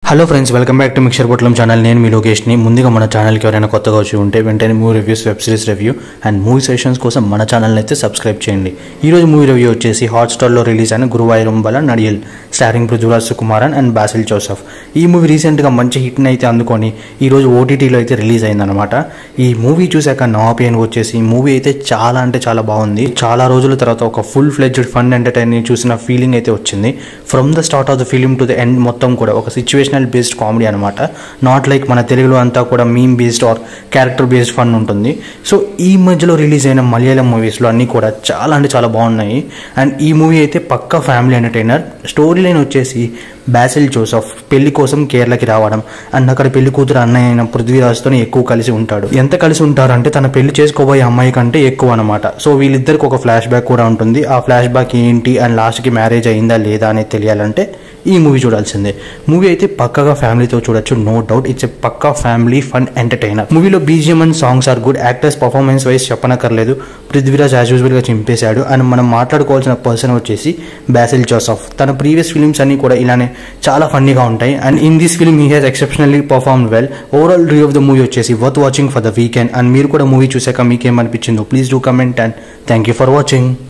hello friends welcome back to mixture పొట్లం channel నేను మీ లోకేష్ని ముందుగా మన ఛానల్కి ఎవరైనా కొత్తగా వచ్చి ఉంటే వెంటనే movie reviews web series review and movie sessions కోసం మన ఛానల్ని అయితే సబ్స్క్రైబ్ చేయండి ఈ రోజు మూవీ రివ్యూ వచ్చేసి హాట్స్టార్లో రిలీజ్ అయిన గురువాయూరంబల నడియల్ స్టారింగ్ పృథ్వరాజ్ సుకుమారన్ అండ్ బాసిల్ జోసఫ్ ఈ మూవీ రీసెంట్గా మంచి హిట్ని అయితే అందుకొని ఈ రోజు ఓటీటీలో అయితే రిలీజ్ అయిందనమాట ఈ మూవీ చూశాక నా ఒపీనియన్ వచ్చేసి ఈ మూవీ అయితే చాలా అంటే చాలా బాగుంది చాలా రోజుల తర్వాత ఒక ఫుల్ ఫ్లెడ్జ్డ్ ఫన్ ఎంటర్టైనింగ్ చూసిన ఫీలింగ్ అయితే వచ్చింది from the start of the film to the end మొత్తం కూడా ఒక సిచ్యువేషనల్ బేస్డ్ కామెడీ అనమాట నాట్ లైక్ మన తెలుగులో అంతా కూడా meme based or character based fun ఉంటుంది సో ఈ మధ్యలో రిలీజ్ అయిన మలయాళం మూవీస్లో అన్నీ కూడా చాలా అంటే చాలా బాగున్నాయి అండ్ ఈ మూవీ అయితే పక్కా ఫ్యామిలీ ఎంటర్టైనర్ స్టోరీ లైన్ వచ్చేసి బాసిల్ జోసఫ్ పెళ్లి కోసం కేరళకి రావడం అండ్ అక్కడ పెళ్లి కూతురు అన్నయ్య అయిన పృథ్వీరాజ్తో ఎక్కువ కలిసి ఉంటాడు ఎంత కలిసి ఉంటారంటే తన పెళ్లి చేసుకోబోయే అమ్మాయి కంటే ఎక్కువ అనమాట సో వీళ్ళిద్దరికి ఒక ఫ్లాష్ బ్యాక్ కూడా ఉంటుంది ఆ ఫ్లాష్ బ్యాక్ ఏంటి అండ్ లాస్ట్కి మ్యారేజ్ అయిందా లేదా అనేది తెలియాలంటే ఈ మూవీ చూడాల్సిందే మూవీ అయితే పక్కగా ఫ్యామిలీతో చూడొచ్చు no doubt it's a pakka family fun entertainer మూవీలో BGM and songs are good actors performance wise చెప్పనక్కర్లేదు పృథ్వీరాజ్ యాజ్ యూజువల్గా చింపేశాడు అండ్ మనం మాట్లాడుకోవాల్సిన పర్సన్ వచ్చేసి బాసిల్ జోసఫ్ తన ప్రీవియస్ ఫిలిమ్స్ అన్ని కూడా ఇలానే చాలా ఫన్నీగా ఉంటాయి and in this film he has exceptionally perform well overall review of the movie వచ్చేసి worth watching for the weekend and మీరు కూడా మూవీ చూసాక మీకేమనిపించిందో please do comment and thank you for watching